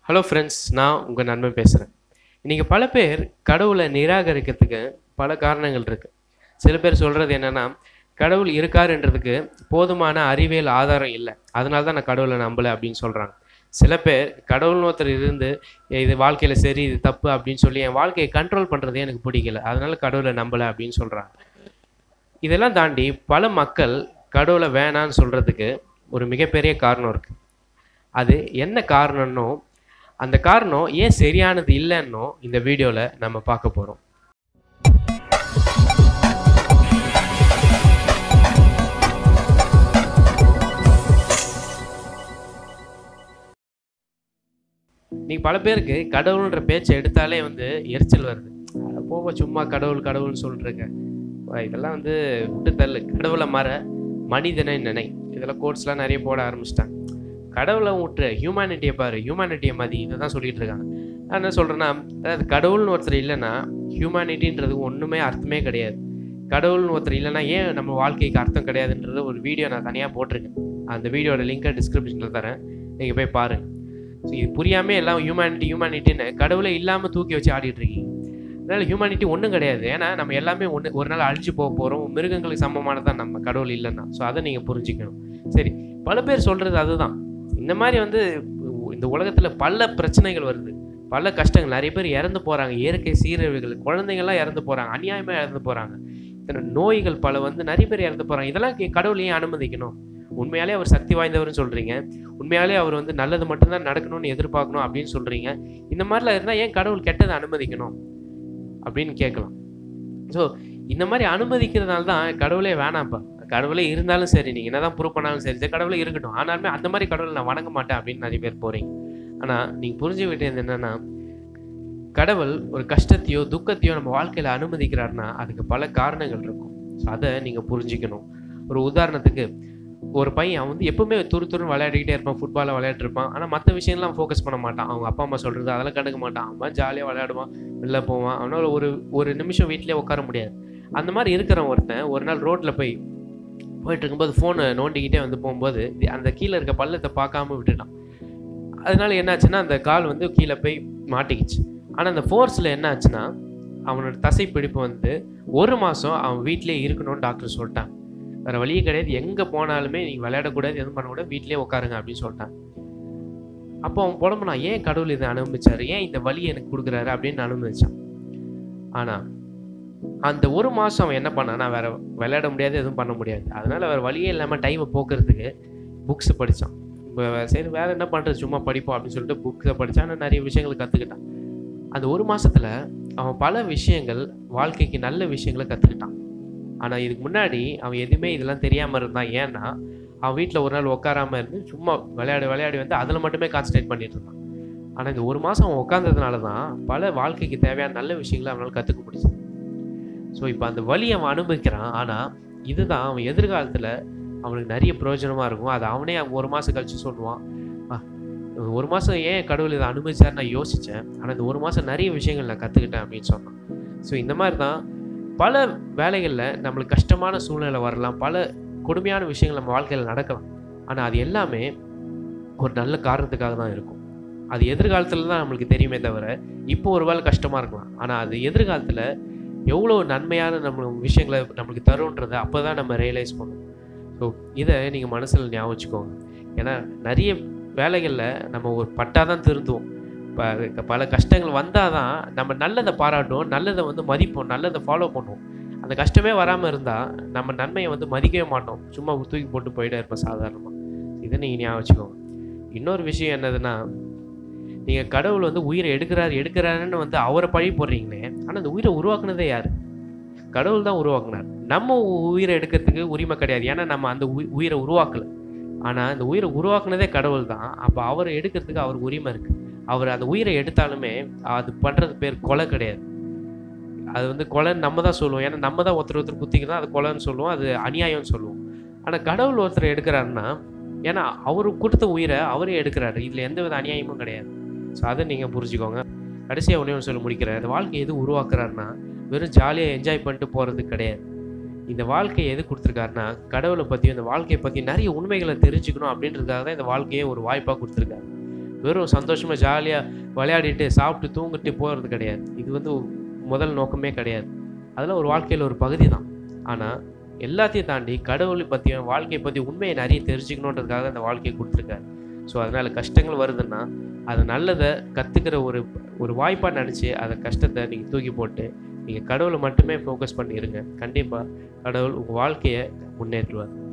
hello friends நான் உங்கள் நண்பன் பேசுகிறேன் இன்றைக்கி பல பேர் கடவுளை நிராகரிக்கிறதுக்கு பல காரணங்கள் இருக்குது சில பேர் சொல்கிறது என்னென்னா கடவுள் இருக்காருன்றதுக்கு போதுமான அறிவியல் ஆதாரம் இல்லை அதனால தான் நான் கடவுளை நம்பலை அப்படின்னு சொல்கிறாங்க சில பேர் கடவுள்னு ஒருத்தர் இருந்து "ஏய், இது வாழ்க்கையில் சரி இது தப்பு அப்படின்னு சொல்லி என் வாழ்க்கையை கண்ட்ரோல் பண்ணுறதே எனக்கு பிடிக்கல அதனால கடவுளை நம்பலை அப்படின்னு சொல்கிறாங்க இதெல்லாம் தாண்டி பல மக்கள் கடவுளை வேணான்னு சொல்கிறதுக்கு ஒரு மிகப்பெரிய காரணம் இருக்குது அது என்ன காரணம்னோ அந்த காரணம் ஏன் சரியானது இல்லைன்னோ இந்த வீடியோவில் நம்ம பார்க்க போகிறோம் நீங்க பல பேருக்கு கடவுள்ன்ற பேச்சை எடுத்தாலே வந்து எரிச்சல் வருது அட போவ சும்மா கடவுள் கடவுள்னு சொல்லிருக்க இதெல்லாம் வந்து விட்டு தள்ளு கடவுளை மற மனிதனை நினை இதெல்லாம் கோட்ஸ்லாம் நிறைய போட ஆரம்பிச்சிட்டாங்க கடவுளை விட்டுரு ஹியூமனிட்டியை பாரு ஹியூமனிட்டியை மதி இதை தான் சொல்லிட்டு இருக்காங்க நான் என்ன சொல்கிறேன்னா அதாவது கடவுள்னு ஒருத்தர் இல்லைன்னா ஹியூமனிட்டின்றது ஒன்றுமே அர்த்தமே கிடையாது கடவுள்னு ஒருத்தர் இல்லைன்னா ஏன் நம்ம வாழ்க்கைக்கு அர்த்தம் கிடையாதுன்றது ஒரு வீடியோ நான் தனியாக போட்டிருக்கேன் அந்த வீடியோட லிங்கை டிஸ்கிரிப்ஷனில் தரேன் நீங்கள் போய் பாருங்கள் ஸோ இது புரியாமல் எல்லாம் ஹியூமனிட்டி ஹியூமனிட்டின்னு கடவுளே இல்லாமல் தூக்கி வச்சு ஆடிட்டு இருக்கீங்க அதனால் ஹியூமனிட்டி ஒன்றும் கிடையாது ஏன்னா நம்ம எல்லாமே ஒன்று ஒரு நாள் அழிஞ்சு போக போகிறோம் மிருகங்களுக்கு சமமானதான் நம்ம கடவுள் இல்லைன்னா ஸோ அதை நீங்கள் புரிஞ்சுக்கணும் சரி பல பேர் சொல்கிறது அதுதான் இந்த மாதிரி வந்து இந்த உலகத்தில் பல பிரச்சனைகள் வருது பல கஷ்டங்கள் நிறைய பேர் இறந்து போகிறாங்க இயற்கை சீரழிவுகள் குழந்தைங்கள்லாம் இறந்து போகிறாங்க அநியாயமாக இறந்து போகிறாங்க இத்தனை நோய்கள் பல வந்து நிறைய பேர் இறந்து போகிறாங்க இதெல்லாம் கே- கடவுள் ஏன் அனுமதிக்கணும் உண்மையாலே அவர் சக்தி வாய்ந்தவர்னு சொல்கிறீங்க உண்மையாலே அவர் வந்து நல்லது மட்டும்தான் நடக்கணும்னு எதிர்பார்க்கணும் அப்படின்னு சொல்கிறீங்க இந்த மாதிரிலாம் இருந்தால் ஏன் கடவுள் கெட்டதை அனுமதிக்கணும் அப்படின்னு கேட்கலாம் ஸோ இந்த மாதிரி அனுமதிக்கிறதுனால தான் கடவுளே வேணாம்ப்பா கடவுளே இருந்தாலும் சரி நீங்கள் என்னதான் ப்ரூவ் பண்ணாலும் சரி சரி கடவுளே இருக்கட்டும் ஆனாலுமே அந்த மாதிரி கடவுளை நான் வணங்க மாட்டேன் அப்படின்னு நிறைய பேர் போகிறீங்க ஆனால் நீங்கள் புரிஞ்சு வேண்டியது என்னென்னா கடவுள் ஒரு கஷ்டத்தையோ துக்கத்தையோ நம்ம வாழ்க்கையில் அனுமதிக்கிறாருன்னா அதுக்கு பல காரணங்கள் இருக்கும் ஸோ அதை நீங்கள் புரிஞ்சுக்கணும் ஒரு உதாரணத்துக்கு ஒரு பையன் அவன் வந்து எப்பவுமே துரு துருன்னு விளையாடிக்கிட்டே இருப்பான் ஃபுட்பாலை விளையாடிருப்பான் ஆனால் மற்ற விஷயம்லாம் ஃபோக்கஸ் பண்ண மாட்டான் அவங்க அப்பா அம்மா சொல்கிறது அதெல்லாம் கண்டுக்க மாட்டான் அவன் ஜாலியாக விளையாடுவான் வெளில போவான் அவனால் ஒரு ஒரு நிமிஷம் வீட்டிலே உட்கார முடியாது அந்த மாதிரி இருக்கிற ஒருத்தன் ஒரு நாள் ரோட்டில் போய் போயிட்டு இருக்கும்போது ஃபோனை நோண்டிக்கிட்டே வந்து போகும்போது தி- அந்த கீழே இருக்க பள்ளத்தை பார்க்காம விட்டுட்டான் அதனால என்னாச்சுன்னா அந்த கால் வந்து கீழே போய் மாட்டிக்கிச்சு ஆனால் அந்த ஃபோர்ஸில் என்ன ஆச்சுன்னா அவனோட தசை பிடிப்பு வந்து ஒரு மாதம் அவன் வீட்டிலே இருக்கணும்னு டாக்டர் சொல்லிட்டான் வேறு வழியே கிடையாது எங்கே போனாலுமே நீங்கள் விளையாடக்கூடாது எதுவும் பண்ணக்கூடாது வீட்டிலே உட்காருங்க அப்படின்னு சொல்லிட்டான் அப்போ அவன் புலம்புனா ஏன் கடவுள் இதை அனுமதிச்சாரு ஏன் இந்த வழியை எனக்கு கொடுக்குறாரு அப்படின்னு அனுமதிச்சான் ஆனால் அந்த ஒரு மாதம் அவன் என்ன பண்ணான்னா வேற விளையாட முடியாது எதுவும் பண்ண முடியாது அதனால வேற வழியே இல்லாமல் டைமை போக்குறதுக்கு புக்ஸ் படித்தான் சரி வேற என்ன பண்ணுறது சும்மா படிப்போம் அப்படின்னு சொல்லிட்டு புக்ஸை படித்தான் ஆனால் நிறைய விஷயங்களை கற்றுக்கிட்டான் அந்த ஒரு மாசத்துல அவன் பல விஷயங்கள் வாழ்க்கைக்கு நல்ல விஷயங்களை கற்றுக்கிட்டான் ஆனால் இதுக்கு முன்னாடி அவன் எதுவுமே இதெல்லாம் தெரியாமல் இருந்தான் ஏன்னா அவன் வீட்டில் ஒரு நாள் உட்காராம இருந்து சும்மா விளையாடி விளையாடி வந்து அதில் மட்டுமே கான்சன்ட்ரேட் பண்ணிட்டு இருந்தான் ஆனால் இந்த ஒரு மாதம் அவன் உட்காந்ததுனால தான் பல வாழ்க்கைக்கு தேவையான நல்ல விஷயங்களை அவனால் கற்றுக்க முடிச்சு ஸோ இப்போ அந்த வழி அவன் அனுபவிக்கிறான் ஆனால் இதுதான் அவன் எதிர்காலத்தில் அவனுக்கு நிறைய பிரயோஜனமாக இருக்கும் அதை அவனே அவன் ஒரு மாதம் கழிச்சு சொல்லுவான் "ஆ, ஒரு மாதம் ஏன் கடவுள் இதை அனுமதிச்சார் நான் யோசித்தேன் ஆனால் இந்த ஒரு மாதம் நிறைய விஷயங்கள் நான் கற்றுக்கிட்டேன் அப்படின்னு சொன்னான் ஸோ இந்த மாதிரி தான் பல வேலைகளில் நம்மளுக்கு கஷ்டமான சூழ்நிலை வரலாம் பல கொடுமையான விஷயங்கள் நம்ம வாழ்க்கையில் நடக்கலாம் ஆனால் அது எல்லாமே ஒரு நல்ல காரணத்துக்காக தான் இருக்கும் அது எதிர்காலத்தில் தான் நம்மளுக்கு தெரியுமே தவிர இப்போ ஒரு வேளை கஷ்டமாக இருக்கலாம் ஆனால் அது எதிர்காலத்தில் எவ்வளோ நன்மையான நம்ம விஷயங்களை நம்மளுக்கு தருன்றதை அப்போ தான் நம்ம ரியலைஸ் பண்ணுவோம் ஸோ இதை நீங்கள் மனசில் ஞாபகம் வச்சுக்கோங்க ஏன்னா நிறைய வேலைகளில் நம்ம ஒரு பட்டாதான் தான் திருந்துவோம் ப- பல கஷ்டங்கள் வந்தால் தான் நம்ம நல்லதை பாராட்டுவோம் நல்லதை வந்து மதிப்போம் நல்லதை ஃபாலோ பண்ணுவோம் அந்த கஷ்டமே வராமல் இருந்தால் நம்ம நன்மையை வந்து மதிக்கவே மாட்டோம் சும்மா தூக்கி போட்டு போயிட்டே இருப்போம் சாதாரணமாக இதை நீங்கள் ஞாபகம் வச்சுக்கோங்க இன்னொரு விஷயம் என்னதுன்னா நீங்கள் கடவுள் வந்து உயிரை எடுக்கிறாரு எடுக்கிறாருன்னு வந்து அவரை பழி போடுறீங்களே ஆனால் அந்த உயிரை உருவாக்குனதே யார் கடவுள் தான் உருவாக்குனார் நம்ம உ- உயிரை எடுக்கிறதுக்கு உரிமை கிடையாது ஏன்னா நம்ம அந்த உயி- உயிரை உருவாக்கல ஆனால் இந்த உயிரை உருவாக்குனதே கடவுள் தான் அப்போ அவரை எடுக்கிறதுக்கு அவருக்கு உரிமை இருக்குது அவர் அந்த உயிரை எடுத்தாலுமே அது பண்ணுறது பேர் கொலை கிடையாது அது வந்து கொலைன்னு நம்ம தான் சொல்லுவோம் ஏன்னா நம்ம தான் ஒருத்தர் ஒருத்தர் குத்திக்கிறதா அது கொலைன்னு சொல்லுவோம் அது அநியாயம்னு சொல்லுவோம் ஆனால் கடவுள் ஒருத்தர் எடுக்கிறாருன்னா ஏன்னா அவர் கொடுத்த உயிரை அவரே எடுக்கிறாரு இதில் எந்த வித அநியாயமும் கிடையாது ஸோ அதை நீங்கள் புரிஞ்சுக்கோங்க கடைசியாக ஒன்றே ஒன்று சொல்ல முடிக்கிறேன் இந்த வாழ்க்கையை எது உருவாக்குறாருன்னா வெறும் ஜாலியாக என்ஜாய் பண்ணிட்டு போகிறது கிடையாது இந்த வாழ்க்கையை எது கொடுத்துருக்காருன்னா கடவுளை பற்றியும் இந்த வாழ்க்கையை பற்றி நிறைய உண்மைகளை தெரிஞ்சுக்கணும் அப்படின்றதுக்காக தான் இந்த வாழ்க்கையை ஒரு வாய்ப்பாக கொடுத்துருக்காரு வெறும் சந்தோஷமாக ஜாலியாக விளையாடிட்டு சாப்பிட்டு தூங்கிட்டு போகிறது கிடையாது இது வந்து முதல் நோக்கமே கிடையாது அதெல்லாம் ஒரு வாழ்க்கையில் ஒரு பகுதி தான் ஆனால் எல்லாத்தையும் தாண்டி கடவுளை பற்றியும் வாழ்க்கையை பற்றி உண்மையை நிறைய தெரிஞ்சுக்கணுன்றதுக்காக அந்த வாழ்க்கையை கொடுத்துருக்காரு ஸோ அதனால் கஷ்டங்கள் வருதுன்னா அது நல்லதை கற்றுக்கிற ஒரு ஒரு வாய்ப்பாக நினச்சி அதை கஷ்டத்தை நீங்கள் தூக்கி போட்டு நீங்கள் கடவுளை மட்டுமே ஃபோக்கஸ் பண்ணி இருங்க கண்டிப்பாக கடவுள் உங்கள் வாழ்க்கையை முன்னேற்றுவார்